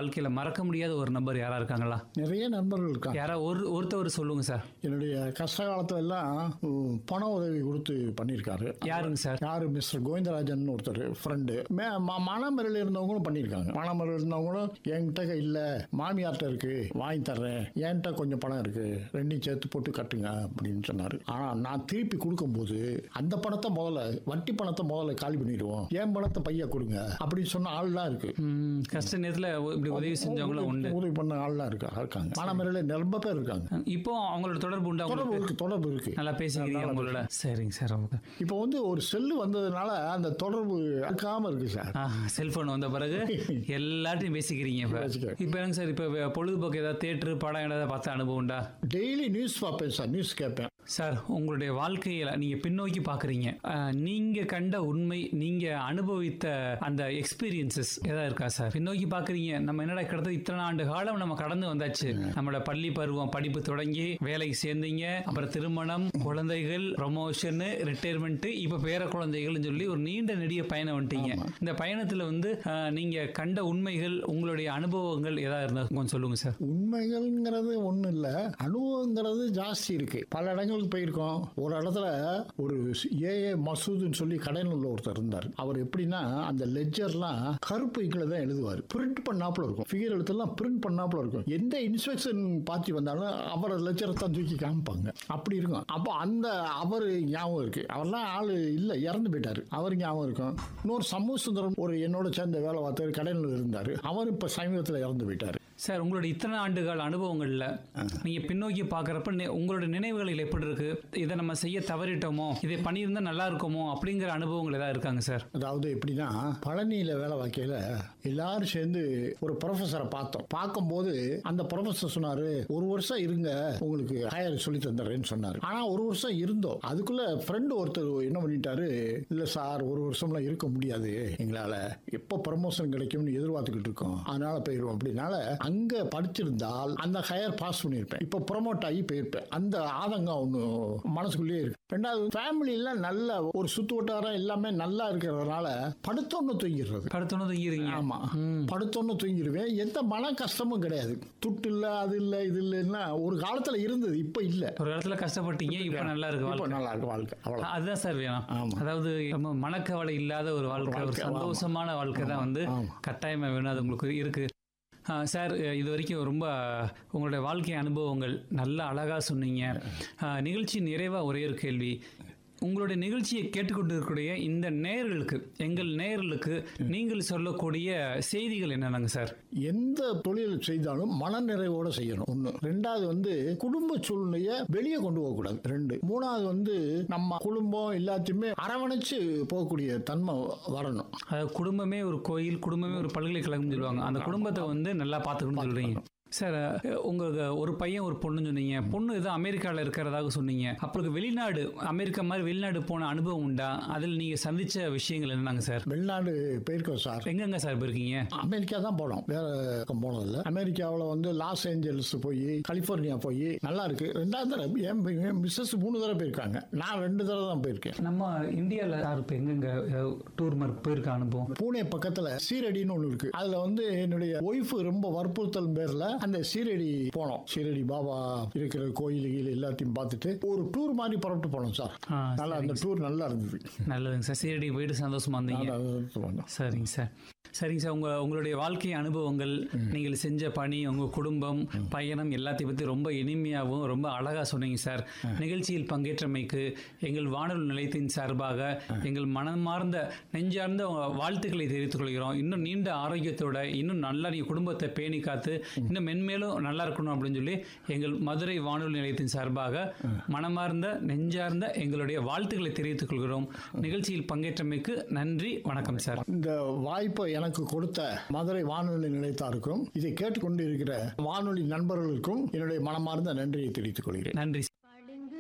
வாழ்க்கையில மறக்க முடியாத ஒரு நபர் யாரா இருக்காங்களா நிறைய நண்பர்கள் இருக்காங்க யாரா ஒரு ஒருத்தவர் சொல்லுங்க சார் என்னுடைய கஷ்ட காலத்துல எல்லாம் உம், பண உதவி கொடுத்து பண்ணியிருக்காரு யாருங்க சார் யாரு மிஸ்டர் கோவிந்தராஜன் ஒருத்தர் ஃப்ரெண்டு மானாமரில் இருந்தவங்களும் பண்ணியிருக்காங்க மானாமரில் இருந்தவங்களும் என்கிட்ட இல்ல மாமியார்ட்ட இருக்கு வாங்கி தர்றேன் என்கிட்ட கொஞ்சம் பணம் இருக்கு ரெண்டையும் சேர்த்து போட்டு கட்டுங்க அப்படின்னு சொன்னாரு ஆனா நான் திருப்பி கொடுக்கும்போது அந்த பணத்தை முதல்ல வட்டி பணத்தை முதல்ல காலி பண்ணிடுவோம் என் பணத்தை பையா கொடுங்க அப்படின்னு சொன்ன ஆள்லாம் இருக்கு ம், கஷ்ட நேரத்துல இப்படி உதவி செஞ்சவங்களும் உண்டு உதவி பண்ண ஆள்லாம் இருக்கா இருக்காங்க மானாமரில் ரொம்ப பேர் இருக்காங்க இப்போ அவங்களோட தொடர்பு உண்டு தொடர்பு அவங்களுக்கு இருக்கு தொடர்பு இருக்கு நல்லா பேசிக்கிறீங்க உங்களோட சரிங்க சார் ஓகே இப்போ வந்து ஒரு செல்லு வந்ததுனால அந்த தொடர்பு இருக்காம இருக்கு சார் செல்போன் வந்த பிறகு எல்லாத்தையும் பேசிக்கிறீங்க இப்போ பேசிக்கிறேன். இப்போ என்னங்க சார் இப்போ பொழுதுபோக்கு ஏதாவது தேட்டரு படம் ஏதாவது பார்த்த அனுபவம் உண்டா டெய்லி நியூஸ் பார்ப்பேன் சார் நியூஸ் கேட்பேன் சார் உங்களுடைய வாழ்க்கையில நீங்க பின்னோக்கி பாக்குறீங்க அஹ், நீங்க கண்ட உண்மை நீங்க அனுபவித்த அந்த எக்ஸ்பீரியன்சஸ் ஏதாவது இருக்கா சார் பின்னோக்கி பாக்குறீங்க நம்ம என்னடா கிட்டத்தட்ட இத்தனை ஆண்டு காலம் நம்ம கடந்து வந்தாச்சு நம்மளோட பள்ளி பருவம் படிப்பு தொடங்கி வேலைக்கு சேர்ந்தீங்க அப்புறம் திருமணம் குழந்தைகள் ப்ரொமோஷன் ரிட்டையர்மெண்ட் இப்ப பேர குழந்தைகள்னு சொல்லி ஒரு நீண்ட நெடிய பயணம் வந்துட்டீங்க இந்த பயணத்துல வந்து அஹ், நீங்க கண்ட உண்மைகள் உங்களுடைய அனுபவங்கள் ஏதாவது இருந்தா கொஞ்சம் சொல்லுங்க சார் உண்மைகள்ங்கிறது ஒன்றும் இல்லை அனுபவங்கிறது ஜாஸ்தி இருக்கு பல இடங்களுக்கு போயிருக்கோம் ஒரு இடத்துல ஒரு ஏஏ மசூதுன்னு சொல்லி கடையில் உள்ள ஒருத்தர் இருந்தார் அவர் எப்படின்னா அந்த லெஜர்லாம் கருப்பு இங்கில தான் எழுதுவார் பிரிண்ட் பண்ணாப்புல இருக்கும் ஃபிகர் எழுத்தெல்லாம் பிரிண்ட் பண்ணாப்புல இருக்கும் எந்த இன்ஸ்பெக்ஷன் பார்ட்டி வந்தாலும் அவரை லெஜரை தான் தூக்கி காமிப்பாங்க அப்படி இருக்கும் அப்போ அந்த அவர் ஞாபகம் இருக்கு அவர்லாம் ஆள் இல்லை இறந்து போயிட்டாரு அவர் ஞாபகம் இருக்கும் இன்னொரு சமூக சுந்தரம் ஒரு என்னோட சேர்ந்த வேலை பார்த்தாரு கடையில் இருந்தார் அவர் இப்போ சமீபத்தில் இறந்து போயிட்டாரு சார் உங்களோட இத்தனை ஆண்டுகால அனுபவங்கள்ல நீங்க பின்னோக்கி பாக்குறப்ப நி- உங்களோட நினைவுகள் எப்படி இருக்கு இதை நம்ம செய்ய தவறிட்டோமோ இதை பண்ணியிருந்தா நல்லா இருக்குமோ அப்படிங்கிற அனுபவங்கள் ஏதாவது இருக்காங்க சார் அதாவது எப்படின்னா பழனியில் வேலை வைக்கையில் எல்லாரும் சேர்ந்து ஒரு ப்ரொஃபஸரை பார்த்தோம் பார்க்கும்போது அந்த ப்ரொஃபஸர் சொன்னாரு ஒரு வருஷம் இருங்க உங்களுக்கு ஹையர் சொல்லி தந்துடுறேன்னு சொன்னார் ஆனால் ஒரு வருஷம் இருந்தோம் அதுக்குள்ள ஃப்ரெண்டு ஒருத்தர் என்ன பண்ணிட்டாரு இல்லை சார் ஒரு வருஷம்லாம் இருக்க முடியாது எங்களால் எப்போ ப்ரமோஷன் கிடைக்கும்னு எதிர்பார்த்துக்கிட்டு இருக்கோம் அதனால போயிடுவோம் அப்படின்னால அங்கே படிச்சிருந்தால் அந்த ஹையர் பாஸ் பண்ணியிருப்பேன் இப்போ ப்ரொமோட் ஆகி போயிருப்பேன் அந்த ஆதங்கம் ஒன்று மனசுக்குள்ளேயே இருக்கு ரெண்டாவது ஃபேமிலியில் நல்ல ஒரு சுத்து வட்டாரம் எல்லாமே நல்லா இருக்கிறதுனால படுத்தோன்னு தூங்கிடுறது படுத்தணும் தூங்கிடுங்க ஆமா படுத்தோன்னு தூங்கிடுவேன் எந்த மன கஷ்டமும் கிடையாது துட்டு இல்ல அது இல்ல இது இல்லைன்னா ஒரு காலத்துல இருந்தது இப்ப இல்ல ஒரு இடத்துல கஷ்டப்பட்டீங்க இப்ப நல்லா இருக்கு இப்ப வாழ்க்கை நல்லா இருக்கு வாழ்க்கை அவ்வளவு அதுதான் சார் வேணும் ஆமா. அதாவது நம்ம மனக்கவலை இல்லாத ஒரு வாழ்க்கை ஒரு வாழ்க்கை, ஆமா. சந்தோஷமான வாழ்க்கை தான் வந்து ஆமா. கட்டாயமா வேணும் அது உங்களுக்கு இருக்கு ஆ, சார் இது வரைக்கும் ரொம்ப உங்களுடைய வாழ்க்கை அனுபவங்கள் நல்ல அழகா சொன்னீங்க ஆ, நிகழ்ச்சி நிறைவா ஒரே ஒரு கேள்வி உங்களுடைய நிகழ்ச்சியை கேட்டுக்கொண்டிருக்கக்கூடிய இந்த நேயர்களுக்கு எங்கள் நேயர்களுக்கு நீங்கள் சொல்லக்கூடிய செய்திகள் என்னென்னங்க சார் எந்த தொழில் செய்தாலும் மனநிறைவோட செய்யணும் ஒண்ணு ரெண்டாவது வந்து குடும்ப சூழ்நிலைய வெளியே கொண்டு போக கூடாது ரெண்டு மூணாவது வந்து நம்ம குடும்பம் எல்லாத்தையுமே அரவணைச்சு போகக்கூடிய தன்மை வரணும் அதாவது குடும்பமே ஒரு கோயில் குடும்பமே ஒரு பல்கலைக்கழகம் சொல்லுவாங்க அந்த குடும்பத்தை வந்து நல்லா பார்த்துக்கணும்னு சொல்றீங்க சார் உங்களுக்கு ஒரு பையன் ஒரு பொண்ணுன்னு சொன்னீங்க பொண்ணு ஏதோ அமெரிக்காவில் இருக்கிறதாக சொன்னீங்க அப்புறம் வெளிநாடு அமெரிக்கா மாதிரி வெளிநாடு போன அனுபவம் உண்டா அதில் நீங்கள் சந்திச்ச விஷயங்கள் என்னங்க சார் வெளிநாடு போயிருக்கோம் சார் எங்கெங்க சார் போயிருக்கீங்க அமெரிக்கா தான் போனோம் வேற பக்கம் போனதில்ல அமெரிக்காவில் வந்து லாஸ் ஏஞ்சல்ஸ் போய் கலிஃபோர்னியா போய் நல்லா இருக்கு ரெண்டாவது தடவை என் என் மிஸ்ஸஸ் மூணு தடவை போயிருக்காங்க நான் ரெண்டு தடவை தான் போயிருக்கேன் நம்ம இந்தியாவில் யார் இப்போ எங்கெங்க டூர் மாதிரி போயிருக்க அனுபவம் பூனே பக்கத்துல சீரடின்னு ஒன்று இருக்கு அதுல வந்து என்னுடைய ஒய்ஃப் ரொம்ப வற்புறுத்தல் பேர்ல அந்த சீரடி போனோம் சீரடி பாபா இருக்கிற கோயில் கீழ் எல்லாத்தையும் பார்த்துட்டு ஒரு டூர் மாதிரி புறப்பட்டு போனோம் சார் ஆ, நல்லா அந்த டூர் நல்லா இருந்தது நல்லதுங்க சார் சீரடி போயிட்டு சந்தோஷமா இருந்தீங்க நல்லா இருந்தது. சரிங்க சார் சரிங்க சார் உங்க உங்களுடைய வாழ்க்கை அனுபவங்கள் நீங்கள் செஞ்ச பணி உங்க குடும்பம் பயணம் எல்லாத்தையும் பத்தி ரொம்ப இனிமையாகவும் ரொம்ப அழகா சொன்னீங்க சார் நிகழ்ச்சியில் பங்கேற்றமைக்கு எங்கள் வானொலி நிலையத்தின் சார்பாக எங்கள் மனமார்ந்த நெஞ்சார்ந்த வாழ்த்துக்களை தெரிவித்துக் கொள்கிறோம் இன்னும் நீண்ட ஆரோக்கியத்தோட இன்னும் நல்லா நீ குடும்பத்தை பேணி காத்து இன்னும் மென்மேலும் நல்லா இருக்கணும் அப்படின்னு சொல்லி எங்கள் மதுரை வானொலி நிலையத்தின் சார்பாக மனமார்ந்த நெஞ்சார்ந்த எங்களுடைய வாழ்த்துக்களை தெரிவித்துக் கொள்கிறோம் நிகழ்ச்சியில் பங்கேற்றமைக்கு நன்றி வணக்கம் சார் இந்த வாய்ப்பை எனக்கு கொடுத்த மதுரை வானொலி நிலையத்தாருக்கும் இதை கேட்டுக்கொண்டு இருக்கிற வானொலி நண்பர்களுக்கும் என்னுடைய மனமார்ந்த நன்றியை தெரிவித்துக் கொள்கிறேன் நன்றி